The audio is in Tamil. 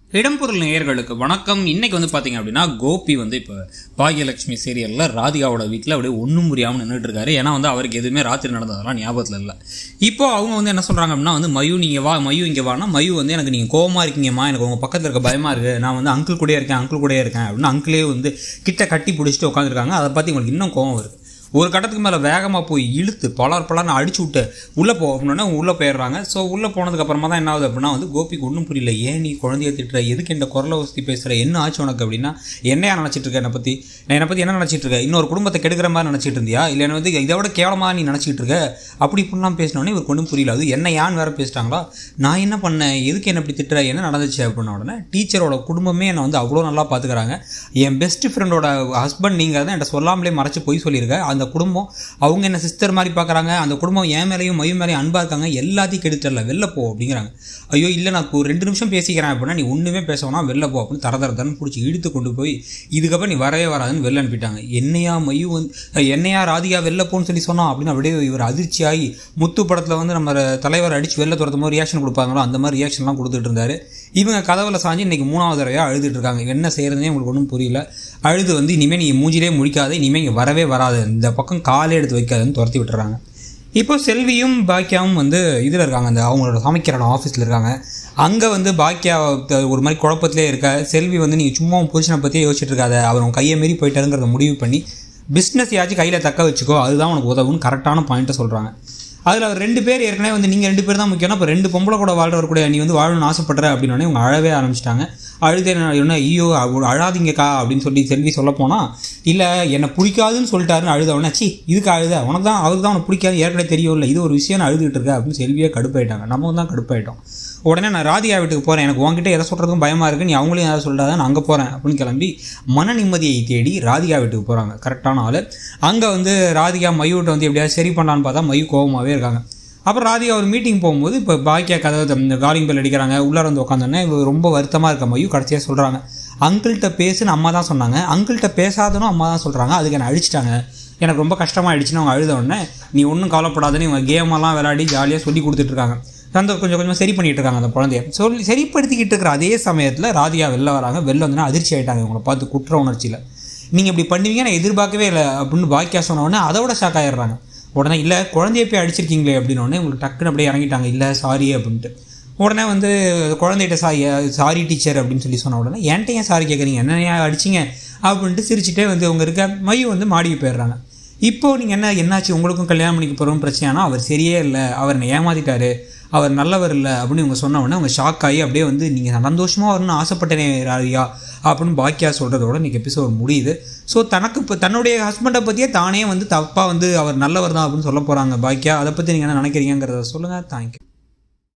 இடம்பொருள் நேயர்களுக்கு வணக்கம் இன்னைக்கு வந்து பார்த்தீங்க அப்படின்னா கோபி வந்து இப்போ பாகியலட்சுமி சீரியலில் ராதிகாவோட வீட்டில் அப்படியே ஒன்றும் புரியாமல் நின்றுட்டு இருக்காரு ஏன்னா வந்து அவருக்கு எதுவுமே ராத்திரி நடந்ததெல்லாம் ஞாபகத்தில் இல்லை இப்போ அவங்க வந்து என்ன சொல்கிறாங்க அப்படின்னா வந்து மயு நீங்கள் வா மயு இங்கே வானா மயு வந்து எனக்கு நீங்கள் கோவமாக இருக்கீங்கம்மா எனக்கு உங்கள் பக்கத்தில் இருக்க பயமாக இருக்குது நான் வந்து அங்கிள் கூடயே இருக்கேன் அங்கிள் கூடயே இருக்கேன் அப்படின்னு அங்கிளே வந்து கிட்ட கட்டி பிடிச்சிட்டு உட்காந்துருக்காங்க அதை பற்றி உங்களுக்கு இன்னும் கோவம் வருது ஒரு கட்டத்துக்கு மேலே வேகமாக போய் இழுத்து பலார் பலார்னு அடிச்சு விட்டு உள்ளே போ அப்படின்னா உள்ளே போயிடுறாங்க ஸோ உள்ளே போனதுக்கு அப்புறமா தான் என்ன ஆகுது அப்படின்னா வந்து கோபிக்கு ஒன்றும் புரியல ஏன் நீ குழந்தைய திட்டுற எதுக்கு இந்த குரலை வசதி பேசுகிற என்ன ஆச்சு உனக்கு அப்படின்னா என்னையா நினச்சிட்டு இருக்க என்னை பற்றி நான் என்னை பற்றி என்ன நினச்சிட்டு இருக்க இன்னொரு குடும்பத்தை கெடுக்கிற மாதிரி நினச்சிட்டு இருந்தியா இல்லை என்ன வந்து இதை விட கேவலமாக நீ நினச்சிட்டு இருக்க அப்படி இப்படிலாம் பேசினோடனே இவருக்கு ஒன்றும் புரியல அது என்ன யான் வேறு பேசிட்டாங்களா நான் என்ன பண்ணேன் எதுக்கு என்ன இப்படி திட்டுற என்ன நடந்துச்சு அப்படின்ன உடனே டீச்சரோட குடும்பமே என்னை வந்து அவ்வளோ நல்லா பார்த்துக்கிறாங்க என் பெஸ்ட் ஃப்ரெண்டோட ஹஸ்பண்ட் நீங்கள் தான் என்கிட்ட சொல்லாமலே மறைச்சு போய் சொல்லியிருக்க அந்த குடும்பம் அவங்க என்ன சிஸ்டர் மாதிரி பார்க்குறாங்க அந்த குடும்பம் என் மேலேயும் மயு மேலேயும் அன்பாக இருக்காங்க எல்லாத்தையும் கெடுத்துடல வெளில போ அப்படிங்கிறாங்க ஐயோ இல்லை நான் ஒரு ரெண்டு நிமிஷம் பேசிக்கிறேன் அப்படின்னா நீ ஒன்றுமே பேசணும் வெளில போ அப்படின்னு தர தர தரன்னு பிடிச்சி இழுத்து கொண்டு போய் இதுக்கப்புறம் நீ வரவே வராதுன்னு வெளில அனுப்பிட்டாங்க என்னையா மயு வந்து என்னையா ராதிகா வெளில போன்னு சொல்லி சொன்னோம் அப்படின்னு அப்படியே இவர் அதிர்ச்சியாகி முத்து படத்தில் வந்து நம்ம தலைவர் அடித்து வெளில துரத்தும் போது ரியாக்ஷன் கொடுப்பாங்களோ அந்த மாதிரி ரியாக்ஷன்லாம் கொடுத்துட்டு இருந்தாரு இவங்க கதவில் சாஞ்சு இன்னைக்கு மூணாவது தடவையாக அழுதுட்டு இருக்காங்க என்ன செய்யறதுனே உங்களுக்கு ஒன்றும் புரியல அழுது வந்து இனிமேல் நீ மூஞ்சிலே முடிக்காத இனிமேல் இங்கே வரவே வராது இந்த பக்கம் காலே எடுத்து வைக்காதுன்னு துரத்தி விட்டுறாங்க இப்போ செல்வியும் பாக்கியாவும் வந்து இதில் இருக்காங்க அந்த அவங்களோட சமைக்கிற இடம் ஆஃபீஸில் இருக்காங்க அங்கே வந்து பாக்கியா ஒரு மாதிரி குழப்பத்திலே இருக்க செல்வி வந்து நீங்கள் சும்மா உன் புருஷனை பற்றியே யோசிச்சுட்டு இருக்காத அவர் உன் கையை மீறி போயிட்டாருங்கிறத முடிவு பண்ணி பிஸ்னஸ் யாச்சும் கையில் தக்க வச்சுக்கோ அதுதான் உனக்கு உதவுன்னு கரெக்டான பாயிண்ட்டை சொல்கிறாங்க அதில் அவர் ரெண்டு பேர் ஏற்கனவே வந்து நீங்கள் ரெண்டு பேர் தான் முக்கியம்னா இப்போ ரெண்டு பொம்பளை கூட வாழ்றவர் கூட நீ வந்து வாழணும்னு ஆசைப்படுற அப்படின்னே இவங்க அழவே ஆரம்பிச்சிட்டாங்க அழுதே என்ன ஐயோ அவ- அழாதீங்கக்கா அப்படின்னு சொல்லி செல்வி சொல்ல போனால் இல்லை என்னை பிடிக்காதுன்னு சொல்லிட்டாருன்னு அழுத உடனே சி இதுக்கு அழுத உனக்கு தான் அவருக்கு தான் உனக்கு பிடிக்காது ஏற்கனவே தெரியும் இல்லை இது ஒரு விஷயம் நான் அழுதுகிட்டு இருக்கேன் அப்படின்னு செல்வியே கடுப்பாயிட்டாங்க நம்ம தான் கடுப்பாயிட்டோம் உடனே நான் ராதிகா வீட்டுக்கு போகிறேன் எனக்கு உங்ககிட்ட எதை சொல்கிறதுக்கும் பயமாக இருக்குது நீ அவங்களையும் எதாவது சொல்லிட்டாதான் நான் அங்கே போகிறேன் அப்படின்னு கிளம்பி மன நிம்மதியை தேடி ராதிகா வீட்டுக்கு போகிறாங்க கரெக்டான ஆள் அங்கே வந்து ராதிகா மயூட்ட வந்து எப்படியாவது சரி பண்ணலான்னு பார்த்தா மயூ கோபமாகவே இருக்காங்க அப்புறம் ராதிகா ஒரு மீட்டிங் போகும்போது இப்போ பாக்கியா கதவை இந்த காலிங் பெல் அடிக்கிறாங்க உள்ளார வந்து உட்காந்தோன்னே இவ ரொம்ப வருத்தமாக இருக்க மயூ கடைசியாக சொல்கிறாங்க அங்கிள்கிட்ட பேசுன்னு அம்மா தான் சொன்னாங்க அங்கிள்கிட்ட பேசாதனும் அம்மா தான் சொல்கிறாங்க அதுக்கு என்ன அடிச்சிட்டாங்க எனக்கு ரொம்ப கஷ்டமாயிடுச்சுன்னு அவங்க அழுத உடனே நீ ஒன்றும் கவலைப்படாதுன்னு இவங்க கேமெல்லாம் விளையாடி ஜாலியாக சொல்லி கொடுத்துட்ருக்காங்க சந்தோஷ் கொஞ்சம் கொஞ்சமாக சரி பண்ணிட்டு இருக்காங்க அந்த குழந்தைய சொல்லி சரிப்படுத்திக்கிட்டு இருக்கிற அதே சமயத்தில் ராதிகா வெளில வராங்க வெளில வந்தோன்னா அதிர்ச்சி ஆயிட்டாங்க இவங்களை பார்த்து குற்ற உணர்ச்சியில் நீங்கள் இப்படி பண்ணுவீங்க நான் எதிர்பார்க்கவே இல்லை அப்படின்னு பாக்கியா சொன்ன உடனே அதோட ஷாக் ஆயிடுறாங்க உடனே இல்லை குழந்தைய போய் அடிச்சிருக்கீங்களே அப்படின்னு உடனே உங்களுக்கு டக்குன்னு அப்படியே இறங்கிட்டாங்க இல்லை சாரி அப்படின்ட்டு உடனே வந்து குழந்தைகிட்ட சாரி சாரி டீச்சர் அப்படின்னு சொல்லி சொன்ன உடனே என்கிட்ட ஏன் சாரி கேட்குறீங்க என்ன ஏன் அடிச்சிங்க அப்படின்ட்டு சிரிச்சுட்டே வந்து அவங்க இருக்க மைய வந்து மாடிக்கு போயிடுறாங்க இப்போ நீங்கள் என்ன என்னாச்சு உங்களுக்கும் கல்யாணம் பண்ணிக்க போகிறோம் பிரச்சனைனா அவர் சரியே இல்லை அவர் என்னை ஏமாத்திட்டாரு அவர் நல்லவர் இல்லை அப்படின்னு இவங்க சொன்ன உடனே அவங்க ஷாக் ஆகி அப்படியே வந்து நீங்கள் சந்தோஷமாக வரணும்னு ஆசைப்பட்டேனே ராதியா அப்படின்னு பாக்கியா சொல்கிறதோட இன்றைக்கி எபிசோட் முடியுது ஸோ தனக்கு இப்போ தன்னுடைய ஹஸ்பண்டை பற்றியே தானே வந்து தப்பாக வந்து அவர் நல்லவர் தான் அப்படின்னு சொல்ல போகிறாங்க பாக்கியா அதை பற்றி நீங்கள் என்ன நினைக்கிறீங்கிறத சொல்லுங்கள் தேங்க்யூ